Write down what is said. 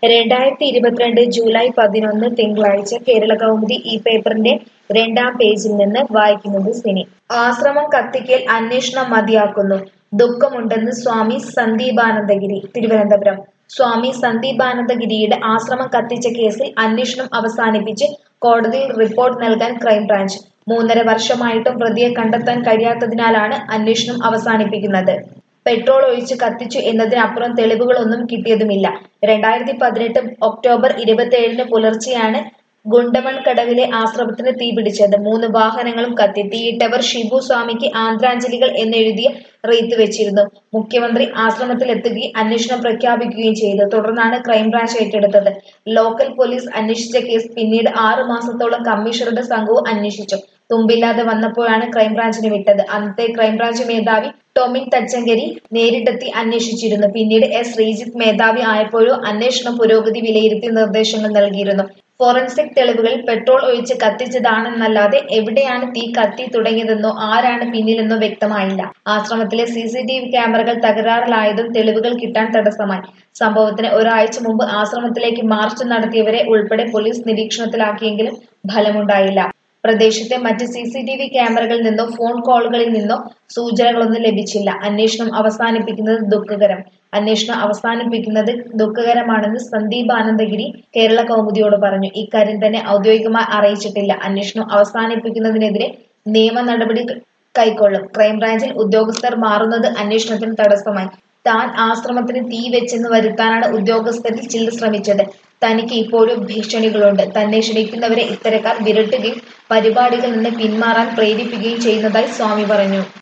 രണ്ടായിരത്തി ഇരുപത്തിരണ്ട് ജൂലൈ പതിനൊന്ന് തിങ്കളാഴ്ച കേരള കൗമുദി ഈ പേപ്പറിന്റെ രണ്ടാം പേജിൽ നിന്ന് വായിക്കുന്നത് സിനി ആശ്രമം കത്തിക്കൽ അന്വേഷണം മതിയാക്കുന്നു ദുഃഖമുണ്ടെന്ന് സ്വാമി സന്ദീപാനന്ദഗിരി തിരുവനന്തപുരം സ്വാമി സന്ദീപാനന്ദഗിരിയുടെ ആശ്രമം കത്തിച്ച കേസിൽ അന്വേഷണം അവസാനിപ്പിച്ച് കോടതിയിൽ റിപ്പോർട്ട് നൽകാൻ ക്രൈംബ്രാഞ്ച് മൂന്നര വർഷമായിട്ടും പ്രതിയെ കണ്ടെത്താൻ കഴിയാത്തതിനാലാണ് അന്വേഷണം അവസാനിപ്പിക്കുന്നത് പെട്രോൾ ഒഴിച്ച് കത്തിച്ചു എന്നതിനപ്പുറം തെളിവുകളൊന്നും കിട്ടിയതുമില്ല രണ്ടായിരത്തി പതിനെട്ട് ഒക്ടോബർ ഇരുപത്തിയേഴിന് പുലർച്ചെയാണ് ഗുണ്ടമൺ കടവിലെ ആശ്രമത്തിന് തീപിടിച്ചത് മൂന്ന് വാഹനങ്ങളും കത്തി തീയിട്ടവർ ഷിബു സ്വാമിക്ക് ആദരാഞ്ജലികൾ എന്നെഴുതിയ റീത്ത് വെച്ചിരുന്നു മുഖ്യമന്ത്രി ആശ്രമത്തിലെത്തുകയും അന്വേഷണം പ്രഖ്യാപിക്കുകയും ചെയ്തു തുടർന്നാണ് ക്രൈംബ്രാഞ്ച് ഏറ്റെടുത്തത് ലോക്കൽ പോലീസ് അന്വേഷിച്ച കേസ് പിന്നീട് ആറു മാസത്തോളം കമ്മീഷണറുടെ സംഘവും അന്വേഷിച്ചു തുമ്പില്ലാതെ വന്നപ്പോഴാണ് ക്രൈംബ്രാഞ്ചിന് വിട്ടത് അന്നത്തെ ക്രൈംബ്രാഞ്ച് മേധാവി ടോമിൻ തച്ചങ്കരി നേരിട്ടെത്തി അന്വേഷിച്ചിരുന്നു പിന്നീട് എസ് ശ്രീജിത്ത് മേധാവി ആയപ്പോഴും അന്വേഷണ പുരോഗതി വിലയിരുത്തി നിർദ്ദേശങ്ങൾ നൽകിയിരുന്നു ഫോറൻസിക് തെളിവുകളിൽ പെട്രോൾ ഒഴിച്ച് കത്തിച്ചതാണെന്നല്ലാതെ എവിടെയാണ് തീ കത്തി തുടങ്ങിയതെന്നോ ആരാണ് പിന്നിലെന്നോ വ്യക്തമായില്ല ആശ്രമത്തിലെ സി സി ടി വി ക്യാമറകൾ തകരാറിലായതും തെളിവുകൾ കിട്ടാൻ തടസ്സമായി സംഭവത്തിന് ഒരാഴ്ച മുമ്പ് ആശ്രമത്തിലേക്ക് മാർച്ച് നടത്തിയവരെ ഉൾപ്പെടെ പോലീസ് നിരീക്ഷണത്തിലാക്കിയെങ്കിലും ഫലമുണ്ടായില്ല പ്രദേശത്തെ മറ്റ് സി സി ടി വി ക്യാമറകളിൽ നിന്നോ ഫോൺ കോളുകളിൽ നിന്നോ സൂചനകളൊന്നും ലഭിച്ചില്ല അന്വേഷണം അവസാനിപ്പിക്കുന്നത് ദുഃഖകരം അന്വേഷണം അവസാനിപ്പിക്കുന്നത് ദുഃഖകരമാണെന്ന് സന്ദീപ് ആനന്ദഗിരി കേരള കൗമുദിയോട് പറഞ്ഞു ഇക്കാര്യം തന്നെ ഔദ്യോഗികമായി അറിയിച്ചിട്ടില്ല അന്വേഷണം അവസാനിപ്പിക്കുന്നതിനെതിരെ നിയമ നടപടി കൈക്കൊള്ളും ക്രൈംബ്രാഞ്ചിൽ ഉദ്യോഗസ്ഥർ മാറുന്നത് അന്വേഷണത്തിന് തടസ്സമായി താൻ ആശ്രമത്തിന് തീ വെച്ചെന്ന് വരുത്താനാണ് ഉദ്യോഗസ്ഥരിൽ ചിലർ ശ്രമിച്ചത് തനിക്ക് ഇപ്പോഴും ഭീഷണികളുണ്ട് തന്നെ ക്ഷണിക്കുന്നവരെ ഇത്തരക്കാർ വിരട്ടുകയും പരിപാടികളിൽ നിന്ന് പിന്മാറാൻ പ്രേരിപ്പിക്കുകയും ചെയ്യുന്നതായി സ്വാമി പറഞ്ഞു